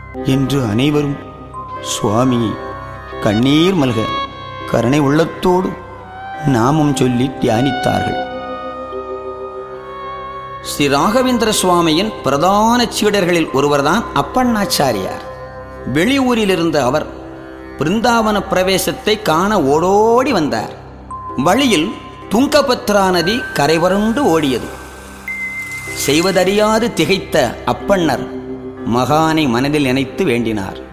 என்று அனைவரும் சுவாமியை கண்ணீர் மல்க கருணை உள்ளத்தோடு நாமம் சொல்லி தியானித்தார்கள் ஸ்ரீ ராகவேந்திர சுவாமியின் பிரதான சீடர்களில் ஒருவர்தான் அப்பண்ணாச்சாரியார் வெளியூரில் இருந்த அவர் பிருந்தாவன பிரவேசத்தை காண ஓடோடி வந்தார் வழியில் துங்கபத்ரா நதி கரைவரண்டு ஓடியது செய்வதறியாது திகைத்த அப்பண்ணர் மகானை மனதில் நினைத்து வேண்டினார்